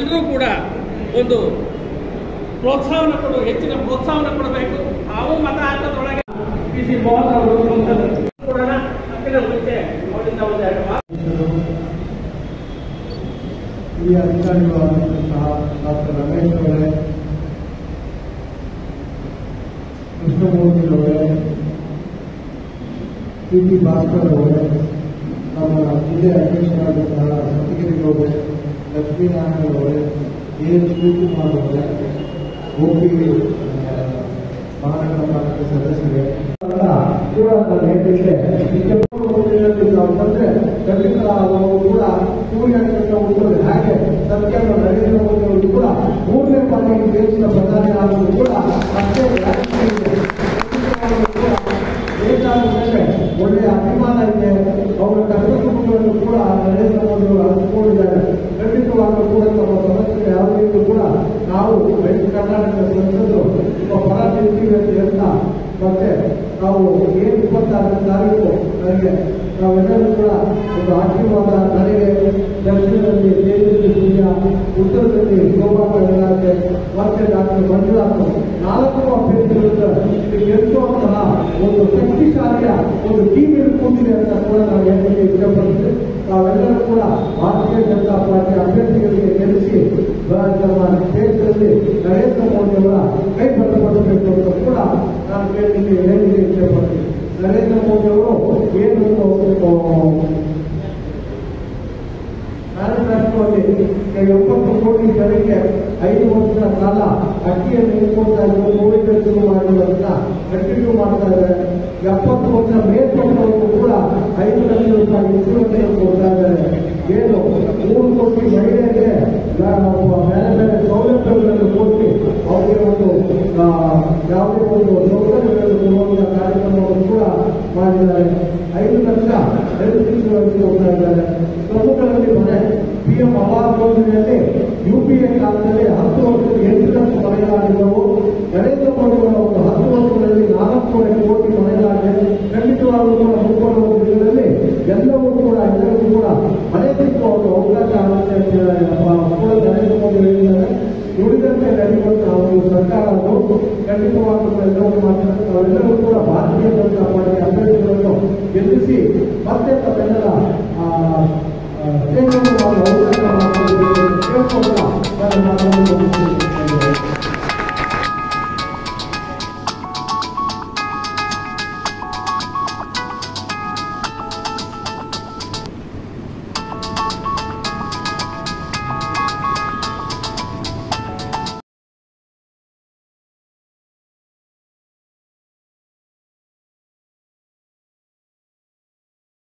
ಎಲ್ಲರೂ ಕೂಡ ಒಂದು ಪ್ರೋತ್ಸಾಹವನ್ನು ಕೊಡು ಹೆಚ್ಚಿನ ಪ್ರೋತ್ಸಾಹವನ್ನು ಕೊಡಬೇಕು ತಾವು ಮತ ಹಾಕೋದ್ರೊಳಗೆ ಪಿ ಸಿ ಮೋಹನ್ ಅವರು ಸಂಸದರು ಕೊಡೋಣ ಅದಕ್ಕಿಂತ ಮುಂಚೆ ಅವರಿಂದ ಒಂದೆರಡು ಮಾತು ಹಿರಿಯ ಅಧಿಕಾರಿಗಳಾದಂತಹ ಡಾಕ್ಟರ್ ರಮೇಶ್ ಅವರೇ ಕೃಷ್ಣಮೂರ್ತಿ ಅವರೇ ಟಿ ಟಿ ಭಾಸ್ಕರ್ ಅವರೇ ನಮ್ಮ ಜಿಲ್ಲೆ ಅಧ್ಯಕ್ಷರಾದಂತಹ ಸತ್ಯಗಿರಿ ಅವರೇ ಲಕ್ಷ್ಮೀನಾರಾಯಣ ಅವರೇ ಎ ಎಸ್ ಶಿವಕುಮಾರ್ ಅವರೇ ಗೋಪಿ ಮಹಾನಗರ ಪಾಲಿಕೆ ಸದಸ್ಯರೇ ಕೂಡ ನಾನು ಹೇಳಿದ್ದೆ ನಾವು ಬಂದ್ರೆ ಖಂಡಿತ ಅವರು ಕೂಡ ಸೂರ್ಯನಿಂದ ಉಳಿದವರು ಹಾಗೆ ಸತ್ಯ ನರೇಂದ್ರ ಮೋದಿ ಅವರು ಕೂಡ ಮೂರನೇ ಬಾರಿಗೆ ದೇಶದ ಪ್ರಧಾನಿ ಆದರೂ ಕೂಡ ಅಷ್ಟೇ ಗ್ಯಾರಂಟಿ ಇದೆ ಅವರು ಕೂಡ ದೇಶದ ಮೇಲೆ ಒಳ್ಳೆಯ ಅಭಿಮಾನ ಇದೆ ಅವರ ಕರ್ತವ್ಯಗಳನ್ನು ಕೂಡ ನರೇಂದ್ರ ಮೋದಿ ಅವರು ಹಂಚಿಕೊಂಡಿದ್ದಾರೆ ಖಂಡಿತವಾಗಲೂ ಕೂಡ ತಮ್ಮ ಸಮಸ್ಯೆ ಯಾವುದೇ ಕೂಡ ನಾವು ಬೆಂಗಳೂರು ಕರ್ನಾಟಕದ ಸಂಸದರು ನಿಮ್ಮ ಪರ ನಿಲ್ತೀವಿ ಅಂತ ಹೇಳ್ತಾ ಮತ್ತೆ ನಾವು ಏನು ಇಪ್ಪತ್ತಾರನೇ ತಾರೀಕು ನನಗೆ ನಾವೆಲ್ಲರೂ ಕೂಡ ಒಂದು ಆಶೀರ್ವಾದ ನನಗೆ ದಕ್ಷಿಣದಲ್ಲಿ ತೇಜಸ್ವಿ ಸೂರ್ಯ ಉತ್ತರದಲ್ಲಿ ಶೋಭಾ ಇಲಾಖೆ ಮತ್ತೆ ಡಾಕ್ಟರ್ ಮಂಜುನಾಥ್ ನಾಲ್ಕು ಅಭ್ಯರ್ಥಿಗಳಿಂದ ಗೆಲ್ಲುವಂತಹ ಒಂದು ಶಕ್ತಿಶಾಲಿಯ ಒಂದು ಟೀಮ್ ಇಲ್ಲಿ ಕೂತಿದೆ ಅಂತ ಕೂಡ ನಾವು ಹೇಳಲಿಕ್ಕೆ ಇಷ್ಟಪಡ್ತೀವಿ ನಾವೆಲ್ಲರೂ ಕೂಡ ಭಾರತೀಯ ಜನತಾ ಪಾರ್ಟಿ ಅಭ್ಯರ್ಥಿಗಳಿಗೆ ಗೆಲ್ಲಿಸಿ ನಮ್ಮ ದೇಶದಲ್ಲಿ ನರೇಂದ್ರ ಮೋದಿ ಅವರ ಕೈ ಬಲಪಡಿಸಬೇಕು ಅಂತ ಕೂಡ ನಾನು ಕೇಳಲಿಕ್ಕೆ ಹೇಳಲಿಕ್ಕೆ ಇಷ್ಟಪಡ್ತೀನಿ ನರೇಂದ್ರ ಮೋದಿ ಅವರು ಏನು ಮಹಾರಾಷ್ಟ್ರದಲ್ಲಿ ಎಪ್ಪತ್ತು ಕೋಟಿ ಜನಕ್ಕೆ ಐದು ವರ್ಷದ ಕಾಲ ಅಕ್ಕಿಯನ್ನು ಇಟ್ಕೊಳ್ತಾ ಇದ್ರು ಕೋವಿಡ್ ಶುರು ಮಾಡಿರೋದನ್ನ ಕಂಟಿನ್ಯೂ ಮಾಡ್ತಾ ಇದ್ದಾರೆ ಎಪ್ಪತ್ತು ವರ್ಷ ಮೇಲ್ಪಟ್ಟವರಿಗೂ ಕೂಡ ಐದು ಲಕ್ಷ ರೂಪಾಯಿ ಇನ್ಶೂರೆನ್ಸ್ ಕೊಡ್ತಾ ಇದ್ದಾರೆ ಏನು ಮೂರು ಕೋಟಿ ಮಹಿಳೆಯರಿಗೆ ಬೇರೆ ಬೇರೆ ಸೌಲಭ್ಯಗಳನ್ನು ಕೊಟ್ಟು ಅವರಿಗೆ ಒಂದು ಆ, ಯಾವುದೇ ಒಂದು ಸೌಲಭ್ಯಗಳನ್ನು ಕೊಡುವಂತಹ ಕಾರ್ಯಕ್ರಮವನ್ನು ಕೂಡ ಮಾಡಿದ್ದಾರೆ ಐದು ಲಕ್ಷ ಹೆಲ್ತ್ ಇನ್ಶೂರೆನ್ಸ್ ಕೊಡ್ತಾ ಇದ್ದಾರೆ ಪ್ರಮುಖರಲ್ಲಿ ಮನೆ ಪಿ ಎಂ ಆವಾಸ್ ಯೋಜನೆಯಲ್ಲಿ ಯು ಪಿ ಎ ಕಾಲದಲ್ಲಿ ಹತ್ತು ವರ್ಷದ ಎಂಟು ಲಕ್ಷ ಮನೆಗಳಾಗಿದ್ದವು ನರೇಂದ್ರ ಮೋದಿ ಅವರ ಒಂದು ಹತ್ತು ವರ್ಷಗಳಲ್ಲಿ ನಾಲ್ಕೂವರೆ ಕೋಟಿ ಮನೆಗಳಾಗಿದೆ ಖಂಡಿತವಾಗಲೂ ಕೂಡ ಮುಂಬರುವ ದಿನಗಳಲ್ಲಿ ಎಲ್ಲವೂ ಕೂಡ ಎಲ್ಲರಿಗೂ ಕೂಡ ಮನೆ ಸಿಕ್ಕುವ ಒಂದು ಅವಕಾಶ ಆಗುತ್ತೆ ಅಂತ ಹೇಳಿ ಅಪ್ಪ ಕೂಡ ನರೇಂದ್ರ ಮೋದಿ ಹೇಳಿದ್ದಾರೆ ನುಡಿದಂತೆ ನಡೆಯುವಂತಹ ಒಂದು ಸರ್ಕಾರ ಅದು ಖಂಡಿತವಾಗಲೂ ಕೂಡ ಎಲ್ಲರೂ ಮಾತಾಡ್ತಾರೆ ನಾವೆಲ್ಲರೂ ಕೂಡ ಭಾರತೀಯ ಜನತಾ ಪಾರ್ಟಿ ಅಭ್ಯರ್ಥಿಗಳನ್ನು ಗೆಲ್ಲಿಸಿ ಮತ್ತೆ ತಮ್ಮೆಲ್ಲರ ಆ, ಆ, ಸೇವೆಯನ್ನು ಮಾಡುವ ಅವಕಾಶ ಮಾಡಿಕೊಡಬೇಕು